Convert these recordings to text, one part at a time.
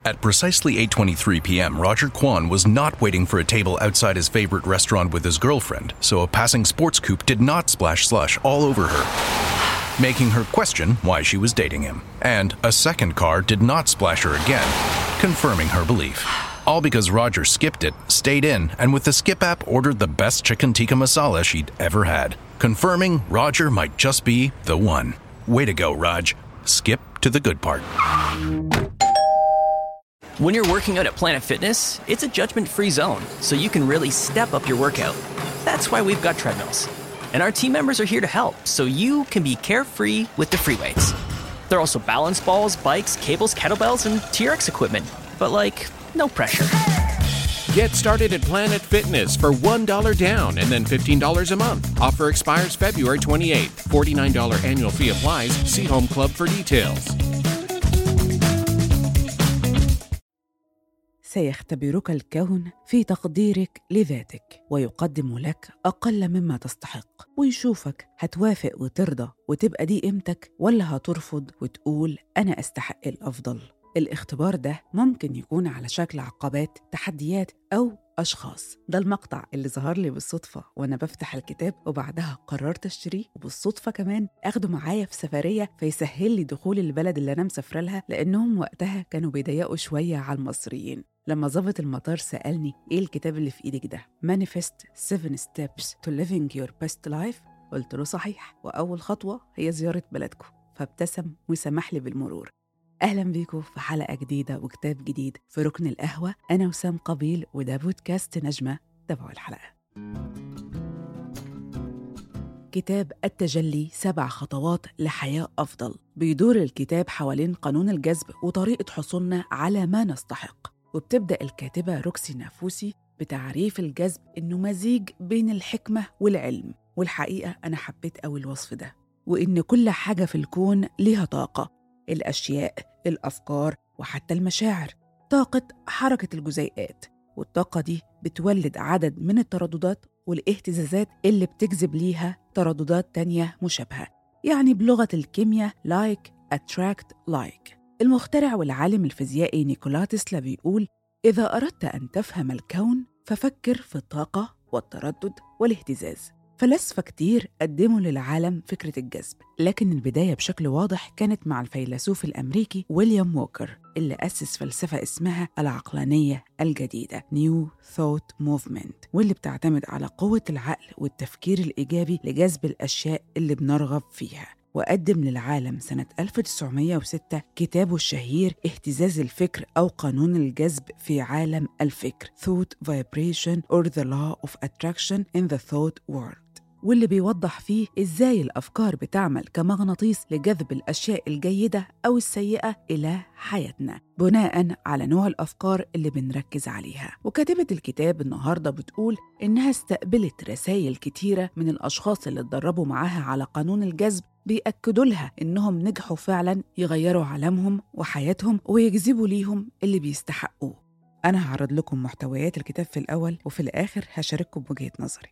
At precisely 8:23 p.m., Roger Kwan was not waiting for a table outside his favorite restaurant with his girlfriend, so a passing sports coupe did not splash slush all over her, making her question why she was dating him. And a second car did not splash her again, confirming her belief. All because Roger skipped it, stayed in, and with the Skip app ordered the best chicken tikka masala she'd ever had, confirming Roger might just be the one. Way to go, Raj. Skip to the good part. When you're working out at Planet Fitness, it's a judgment free zone, so you can really step up your workout. That's why we've got treadmills. And our team members are here to help, so you can be carefree with the free weights. There are also balance balls, bikes, cables, kettlebells, and TRX equipment. But, like, no pressure. Get started at Planet Fitness for $1 down and then $15 a month. Offer expires February 28th. $49 annual fee applies. See Home Club for details. سيختبرك الكون في تقديرك لذاتك ويقدم لك أقل مما تستحق ويشوفك هتوافق وترضى وتبقى دي قيمتك ولا هترفض وتقول أنا أستحق الأفضل الاختبار ده ممكن يكون على شكل عقبات تحديات أو أشخاص ده المقطع اللي ظهر لي بالصدفة وأنا بفتح الكتاب وبعدها قررت أشتريه وبالصدفة كمان أخده معايا في سفرية فيسهل لي دخول البلد اللي أنا مسافرة لها لأنهم وقتها كانوا بيضيقوا شوية على المصريين لما ظابط المطار سألني إيه الكتاب اللي في إيدك ده Manifest 7 Steps to Living Your Best Life قلت له صحيح وأول خطوة هي زيارة بلدكم فابتسم وسمح لي بالمرور أهلا بيكم في حلقة جديدة وكتاب جديد في ركن القهوة أنا وسام قبيل وده بودكاست نجمة تابعوا الحلقة كتاب التجلي سبع خطوات لحياة أفضل بيدور الكتاب حوالين قانون الجذب وطريقة حصولنا على ما نستحق وبتبدأ الكاتبة روكسي نافوسي بتعريف الجذب إنه مزيج بين الحكمة والعلم والحقيقة أنا حبيت أوي الوصف ده وإن كل حاجة في الكون ليها طاقة الأشياء الأفكار وحتى المشاعر طاقة حركة الجزيئات والطاقة دي بتولد عدد من الترددات والاهتزازات اللي بتجذب ليها ترددات تانية مشابهة يعني بلغة الكيمياء like attract like المخترع والعالم الفيزيائي نيكولا تسلا بيقول إذا أردت أن تفهم الكون ففكر في الطاقة والتردد والاهتزاز فلاسفة كتير قدموا للعالم فكرة الجذب لكن البداية بشكل واضح كانت مع الفيلسوف الأمريكي ويليام ووكر اللي أسس فلسفة اسمها العقلانية الجديدة New Thought Movement واللي بتعتمد على قوة العقل والتفكير الإيجابي لجذب الأشياء اللي بنرغب فيها وقدم للعالم سنة 1906 كتابه الشهير اهتزاز الفكر أو قانون الجذب في عالم الفكر Thought Vibration or the Law of Attraction in the Thought World واللي بيوضح فيه ازاي الافكار بتعمل كمغناطيس لجذب الاشياء الجيده او السيئه الى حياتنا بناء على نوع الافكار اللي بنركز عليها وكاتبه الكتاب النهارده بتقول انها استقبلت رسائل كتيره من الاشخاص اللي اتدربوا معاها على قانون الجذب بيأكدوا لها إنهم نجحوا فعلا يغيروا عالمهم وحياتهم ويجذبوا ليهم اللي بيستحقوه أنا هعرض لكم محتويات الكتاب في الأول وفي الآخر هشارككم بوجهة نظري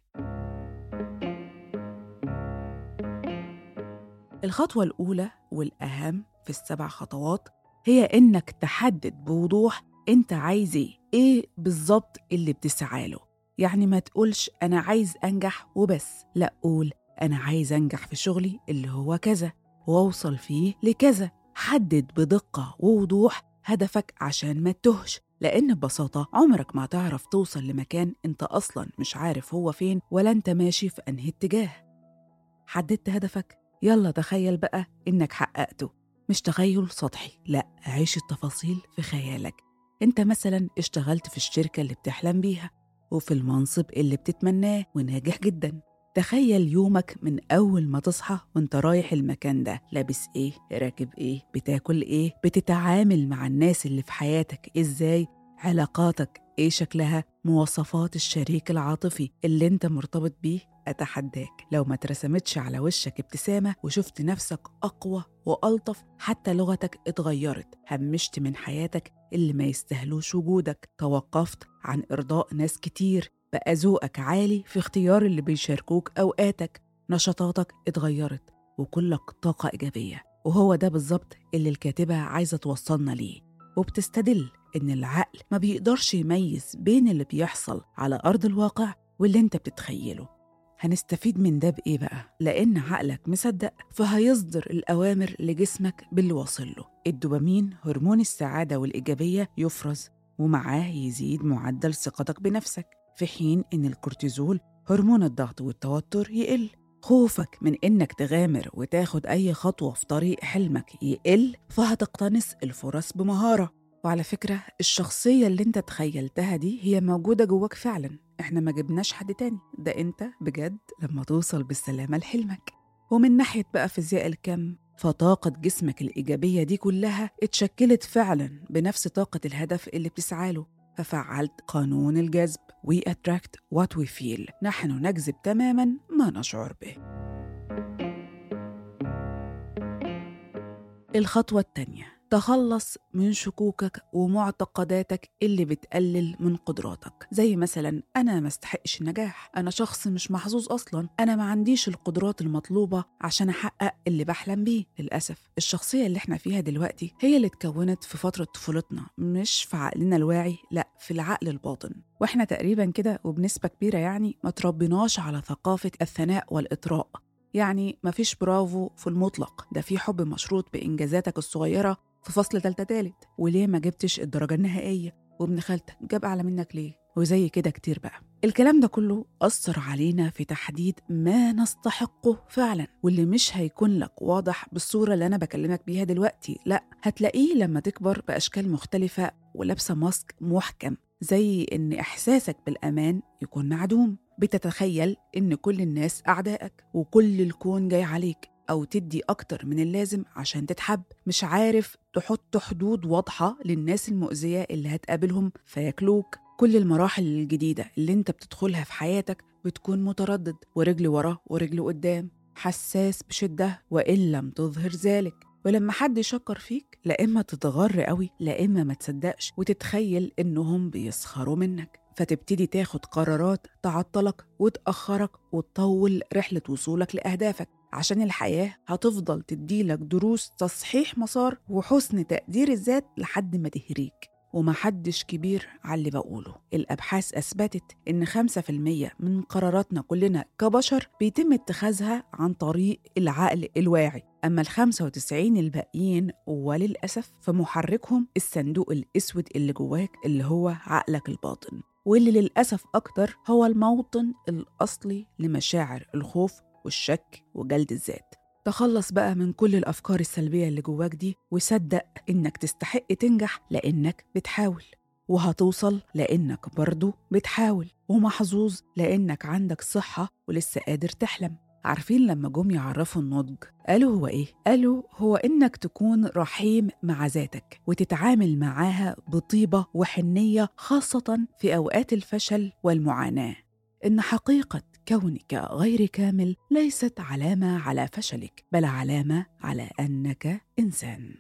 الخطوة الأولى والأهم في السبع خطوات هي إنك تحدد بوضوح أنت عايز إيه إيه بالظبط اللي بتسعى له يعني ما تقولش أنا عايز أنجح وبس لا قول أنا عايز أنجح في شغلي اللي هو كذا وأوصل فيه لكذا حدد بدقة ووضوح هدفك عشان ما تتهش لأن ببساطة عمرك ما هتعرف توصل لمكان أنت أصلا مش عارف هو فين ولا أنت ماشي في أنهي اتجاه حددت هدفك يلا تخيل بقى إنك حققته مش تخيل سطحي لا عيش التفاصيل في خيالك انت مثلا اشتغلت في الشركة اللي بتحلم بيها وفي المنصب اللي بتتمناه وناجح جدا تخيل يومك من أول ما تصحى وانت رايح المكان ده لابس ايه راكب ايه بتاكل ايه بتتعامل مع الناس اللي في حياتك ازاي علاقاتك ايه شكلها مواصفات الشريك العاطفي اللي انت مرتبط بيه أتحداك لو ما اترسمتش على وشك ابتسامة وشفت نفسك أقوى وألطف حتى لغتك اتغيرت همشت من حياتك اللي ما يستاهلوش وجودك توقفت عن إرضاء ناس كتير بقى ذوقك عالي في اختيار اللي بيشاركوك أوقاتك نشاطاتك اتغيرت وكلك طاقة إيجابية وهو ده بالظبط اللي الكاتبة عايزة توصلنا ليه وبتستدل إن العقل ما بيقدرش يميز بين اللي بيحصل على أرض الواقع واللي أنت بتتخيله هنستفيد من ده بإيه بقى؟ لأن عقلك مصدق فهيصدر الأوامر لجسمك باللي واصل له الدوبامين هرمون السعادة والإيجابية يفرز ومعاه يزيد معدل ثقتك بنفسك في حين إن الكورتيزول هرمون الضغط والتوتر يقل خوفك من إنك تغامر وتاخد أي خطوة في طريق حلمك يقل فهتقتنص الفرص بمهارة وعلى فكرة الشخصية اللي انت تخيلتها دي هي موجودة جواك فعلا احنا ما جبناش حد تاني ده انت بجد لما توصل بالسلامة لحلمك ومن ناحية بقى فيزياء الكم فطاقة جسمك الإيجابية دي كلها اتشكلت فعلا بنفس طاقة الهدف اللي بتسعى له ففعلت قانون الجذب We attract what we feel نحن نجذب تماما ما نشعر به الخطوة التانية تخلص من شكوكك ومعتقداتك اللي بتقلل من قدراتك زي مثلا أنا ما استحقش النجاح أنا شخص مش محظوظ أصلا أنا ما عنديش القدرات المطلوبة عشان أحقق اللي بحلم بيه للأسف الشخصية اللي احنا فيها دلوقتي هي اللي اتكونت في فترة طفولتنا مش في عقلنا الواعي لا في العقل الباطن واحنا تقريبا كده وبنسبة كبيرة يعني ما تربيناش على ثقافة الثناء والإطراء يعني مفيش برافو في المطلق ده في حب مشروط بإنجازاتك الصغيرة في فصل تالتة تالت وليه ما جبتش الدرجة النهائية وابن خالتك جاب أعلى منك ليه وزي كده كتير بقى الكلام ده كله أثر علينا في تحديد ما نستحقه فعلا واللي مش هيكون لك واضح بالصورة اللي أنا بكلمك بيها دلوقتي لا هتلاقيه لما تكبر بأشكال مختلفة ولابسة ماسك محكم زي إن إحساسك بالأمان يكون معدوم بتتخيل إن كل الناس أعدائك وكل الكون جاي عليك أو تدي أكتر من اللازم عشان تتحب مش عارف تحط حدود واضحة للناس المؤذية اللي هتقابلهم فياكلوك كل المراحل الجديدة اللي انت بتدخلها في حياتك بتكون متردد ورجل ورا ورجل قدام حساس بشدة وإن لم تظهر ذلك ولما حد يشكر فيك لا إما تتغر قوي لا إما ما تصدقش وتتخيل إنهم بيسخروا منك فتبتدي تاخد قرارات تعطلك وتأخرك وتطول رحلة وصولك لأهدافك عشان الحياة هتفضل تديلك دروس تصحيح مسار وحسن تقدير الذات لحد ما تهريك ومحدش كبير على اللي بقوله الأبحاث أثبتت إن 5% من قراراتنا كلنا كبشر بيتم اتخاذها عن طريق العقل الواعي أما ال 95 الباقيين وللأسف فمحركهم الصندوق الأسود اللي جواك اللي هو عقلك الباطن واللي للأسف أكتر هو الموطن الأصلي لمشاعر الخوف والشك وجلد الذات تخلص بقى من كل الأفكار السلبية اللي جواك دي وصدق إنك تستحق تنجح لأنك بتحاول وهتوصل لأنك برضو بتحاول ومحظوظ لأنك عندك صحة ولسه قادر تحلم عارفين لما جم يعرفوا النضج قالوا هو ايه؟ قالوا هو انك تكون رحيم مع ذاتك وتتعامل معاها بطيبه وحنيه خاصه في اوقات الفشل والمعاناه ان حقيقه كونك غير كامل ليست علامه على فشلك بل علامه على انك انسان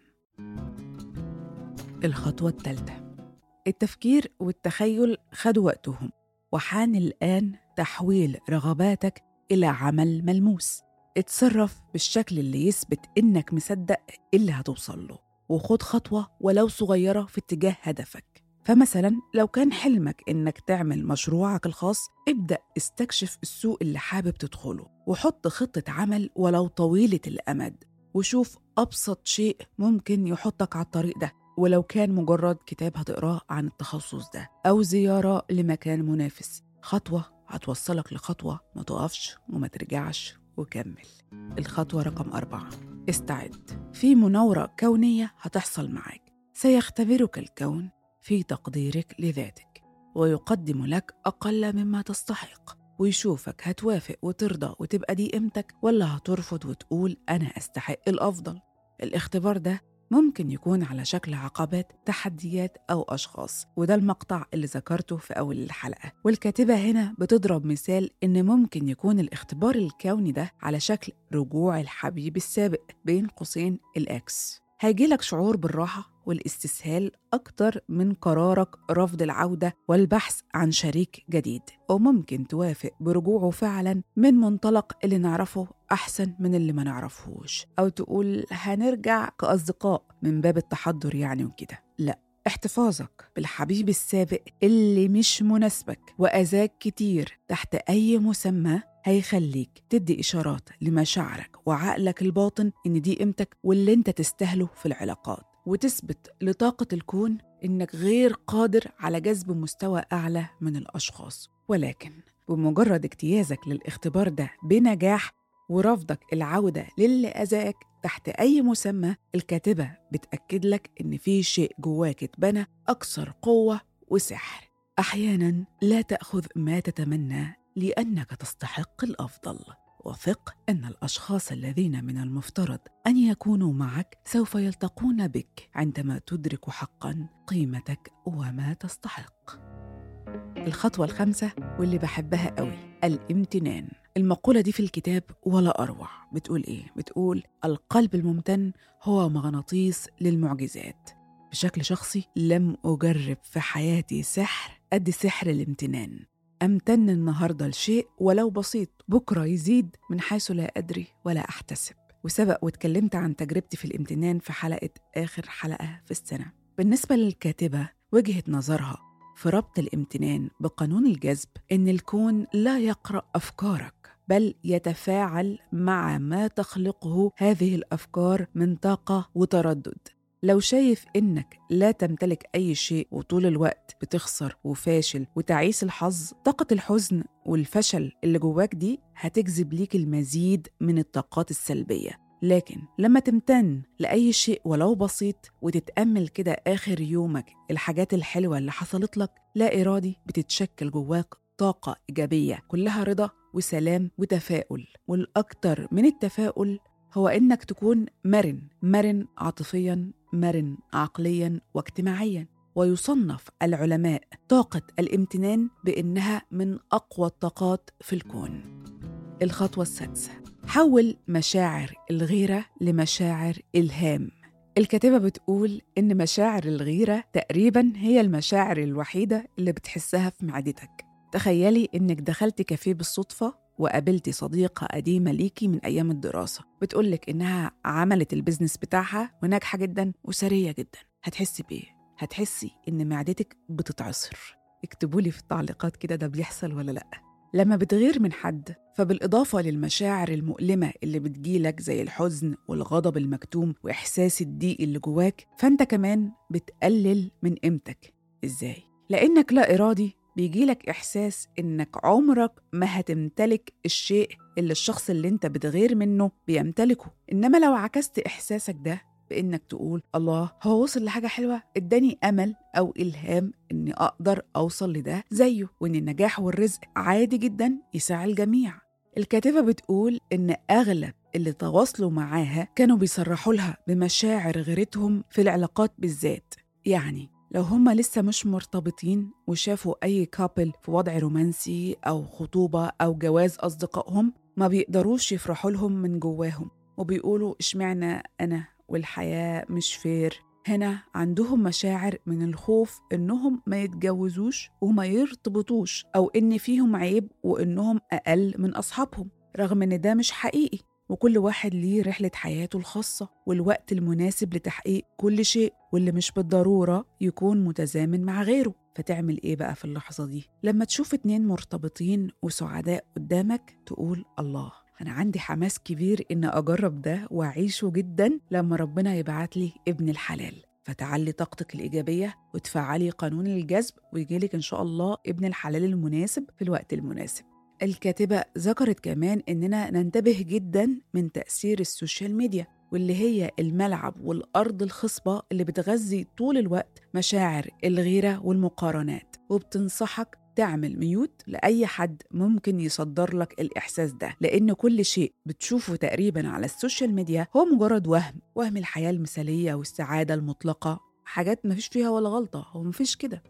الخطوه الثالثه التفكير والتخيل خدوا وقتهم وحان الان تحويل رغباتك الى عمل ملموس اتصرف بالشكل اللي يثبت انك مصدق اللي هتوصل له وخد خطوه ولو صغيره في اتجاه هدفك فمثلا لو كان حلمك انك تعمل مشروعك الخاص ابدا استكشف السوق اللي حابب تدخله وحط خطه عمل ولو طويله الامد وشوف ابسط شيء ممكن يحطك على الطريق ده ولو كان مجرد كتاب هتقراه عن التخصص ده او زياره لمكان منافس خطوه هتوصلك لخطوه ما تقفش وما ترجعش وكمل الخطوه رقم أربعة استعد في مناورة كونية هتحصل معاك سيختبرك الكون في تقديرك لذاتك ويقدم لك أقل مما تستحق ويشوفك هتوافق وترضى وتبقى دي قيمتك ولا هترفض وتقول أنا أستحق الأفضل الاختبار ده ممكن يكون على شكل عقبات تحديات أو أشخاص وده المقطع اللي ذكرته في أول الحلقة والكاتبة هنا بتضرب مثال إن ممكن يكون الاختبار الكوني ده على شكل رجوع الحبيب السابق بين قوسين الأكس هيجيلك شعور بالراحة والاستسهال أكتر من قرارك رفض العودة والبحث عن شريك جديد وممكن توافق برجوعه فعلا من منطلق اللي نعرفه أحسن من اللي ما نعرفهوش أو تقول هنرجع كأصدقاء من باب التحضر يعني وكده لا احتفاظك بالحبيب السابق اللي مش مناسبك وأذاك كتير تحت أي مسمى هيخليك تدي إشارات لمشاعرك وعقلك الباطن إن دي قيمتك واللي أنت تستاهله في العلاقات وتثبت لطاقة الكون إنك غير قادر على جذب مستوى أعلى من الأشخاص ولكن بمجرد اجتيازك للاختبار ده بنجاح ورفضك العودة للي أذاك تحت أي مسمى الكاتبة بتأكد لك إن في شيء جواك اتبنى أكثر قوة وسحر أحيانا لا تأخذ ما تتمنى لأنك تستحق الأفضل وثق أن الأشخاص الذين من المفترض أن يكونوا معك سوف يلتقون بك عندما تدرك حقا قيمتك وما تستحق الخطوة الخامسة واللي بحبها قوي الامتنان المقولة دي في الكتاب ولا أروع بتقول إيه؟ بتقول القلب الممتن هو مغناطيس للمعجزات بشكل شخصي لم أجرب في حياتي سحر قد سحر الامتنان أمتن النهاردة لشيء ولو بسيط بكرة يزيد من حيث لا أدري ولا أحتسب وسبق واتكلمت عن تجربتي في الامتنان في حلقة آخر حلقة في السنة بالنسبة للكاتبة وجهة نظرها في ربط الامتنان بقانون الجذب إن الكون لا يقرأ أفكارك بل يتفاعل مع ما تخلقه هذه الافكار من طاقه وتردد لو شايف انك لا تمتلك اي شيء وطول الوقت بتخسر وفاشل وتعيس الحظ طاقه الحزن والفشل اللي جواك دي هتجذب ليك المزيد من الطاقات السلبيه لكن لما تمتن لأي شيء ولو بسيط وتتأمل كده آخر يومك الحاجات الحلوة اللي حصلت لك لا إرادي بتتشكل جواك طاقة إيجابية كلها رضا وسلام وتفاؤل والأكثر من التفاؤل هو إنك تكون مرن مرن عاطفيا مرن عقليا واجتماعيا ويصنف العلماء طاقة الامتنان بإنها من أقوى الطاقات في الكون الخطوة السادسة حول مشاعر الغيرة لمشاعر إلهام الكاتبة بتقول إن مشاعر الغيرة تقريبا هي المشاعر الوحيدة اللي بتحسها في معدتك تخيلي إنك دخلتي كافيه بالصدفة وقابلتي صديقة قديمة ليكي من أيام الدراسة بتقولك إنها عملت البيزنس بتاعها وناجحة جدا وسرية جدا هتحسي بإيه؟ هتحسي إن معدتك بتتعصر اكتبوا لي في التعليقات كده ده بيحصل ولا لأ لما بتغير من حد فبالإضافة للمشاعر المؤلمة اللي بتجيلك زي الحزن والغضب المكتوم وإحساس الضيق اللي جواك فأنت كمان بتقلل من قيمتك إزاي؟ لأنك لا إرادي بيجيلك إحساس إنك عمرك ما هتمتلك الشيء اللي الشخص اللي أنت بتغير منه بيمتلكه إنما لو عكست إحساسك ده بإنك تقول الله هو وصل لحاجة حلوة اداني أمل أو إلهام إني أقدر أوصل لده زيه وإن النجاح والرزق عادي جدا يساعد الجميع الكاتبة بتقول إن أغلب اللي تواصلوا معاها كانوا بيصرحوا لها بمشاعر غيرتهم في العلاقات بالذات يعني لو هما لسه مش مرتبطين وشافوا أي كابل في وضع رومانسي أو خطوبة أو جواز أصدقائهم ما بيقدروش يفرحوا لهم من جواهم وبيقولوا اشمعنى أنا والحياة مش فير هنا عندهم مشاعر من الخوف إنهم ما يتجوزوش وما يرتبطوش أو إن فيهم عيب وإنهم أقل من أصحابهم رغم إن ده مش حقيقي وكل واحد ليه رحلة حياته الخاصة والوقت المناسب لتحقيق كل شيء واللي مش بالضرورة يكون متزامن مع غيره فتعمل إيه بقى في اللحظة دي؟ لما تشوف اتنين مرتبطين وسعداء قدامك تقول الله أنا عندي حماس كبير إن أجرب ده وأعيشه جدا لما ربنا يبعت لي ابن الحلال فتعلي طاقتك الإيجابية وتفعلي قانون الجذب ويجيلك إن شاء الله ابن الحلال المناسب في الوقت المناسب الكاتبة ذكرت كمان إننا ننتبه جدا من تأثير السوشيال ميديا واللي هي الملعب والأرض الخصبة اللي بتغذي طول الوقت مشاعر الغيرة والمقارنات وبتنصحك تعمل ميوت لأي حد ممكن يصدر لك الإحساس ده لأن كل شيء بتشوفه تقريبا على السوشيال ميديا هو مجرد وهم وهم الحياة المثالية والسعادة المطلقة حاجات مفيش فيها ولا غلطة هو مفيش كده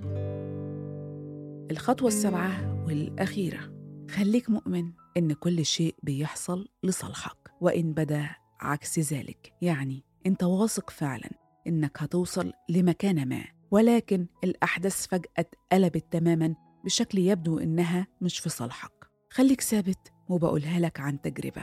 الخطوة السابعة والأخيرة خليك مؤمن إن كل شيء بيحصل لصالحك وإن بدا عكس ذلك يعني أنت واثق فعلا إنك هتوصل لمكان ما ولكن الأحداث فجأة اتقلبت تماما بشكل يبدو إنها مش في صالحك خليك ثابت وبقولها لك عن تجربة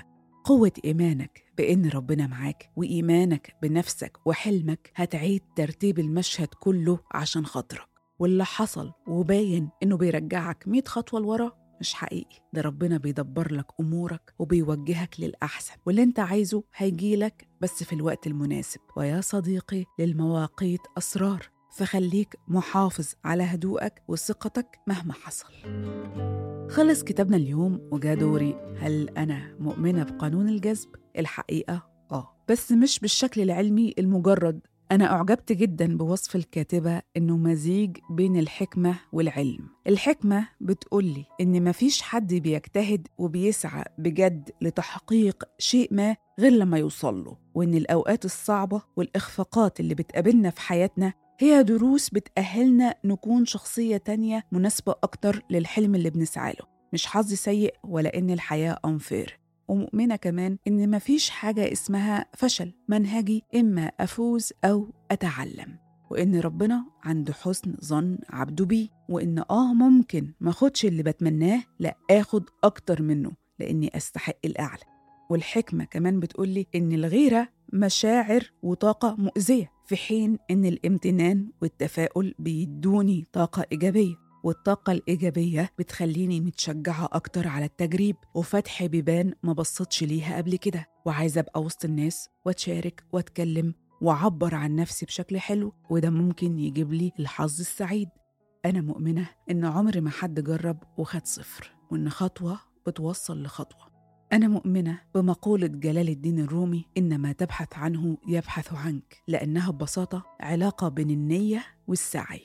قوة إيمانك بإن ربنا معاك وإيمانك بنفسك وحلمك هتعيد ترتيب المشهد كله عشان خاطرك واللي حصل وباين إنه بيرجعك 100 خطوة لورا مش حقيقي ده ربنا بيدبر لك أمورك وبيوجهك للأحسن واللي انت عايزه هيجيلك بس في الوقت المناسب ويا صديقي للمواقيت أسرار فخليك محافظ على هدوءك وثقتك مهما حصل خلص كتابنا اليوم وجا دوري هل أنا مؤمنة بقانون الجذب؟ الحقيقة آه بس مش بالشكل العلمي المجرد أنا أعجبت جدا بوصف الكاتبة إنه مزيج بين الحكمة والعلم الحكمة بتقولي إن مفيش حد بيجتهد وبيسعى بجد لتحقيق شيء ما غير لما يوصل له وإن الأوقات الصعبة والإخفاقات اللي بتقابلنا في حياتنا هي دروس بتأهلنا نكون شخصية تانية مناسبة أكتر للحلم اللي بنسعى له مش حظ سيء ولا إن الحياة أنفير ومؤمنة كمان إن مفيش حاجة اسمها فشل منهجي إما أفوز أو أتعلم وإن ربنا عنده حسن ظن عبده بيه وإن آه ممكن ما أخدش اللي بتمناه لا آخد أكتر منه لأني أستحق الأعلى والحكمة كمان بتقولي إن الغيرة مشاعر وطاقة مؤذية في حين إن الامتنان والتفاؤل بيدوني طاقة إيجابية والطاقة الإيجابية بتخليني متشجعة أكتر على التجريب وفتح بيبان ما بصتش ليها قبل كده وعايزة أبقى وسط الناس وأتشارك وأتكلم وأعبر عن نفسي بشكل حلو وده ممكن يجيب لي الحظ السعيد أنا مؤمنة إن عمر ما حد جرب وخد صفر وإن خطوة بتوصل لخطوة أنا مؤمنة بمقولة جلال الدين الرومي إن ما تبحث عنه يبحث عنك لأنها ببساطة علاقة بين النية والسعي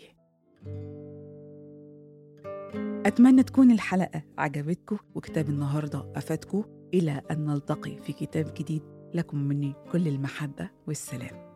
أتمنى تكون الحلقة عجبتكم وكتاب النهاردة أفادكم إلى أن نلتقي في كتاب جديد لكم مني كل المحبة والسلام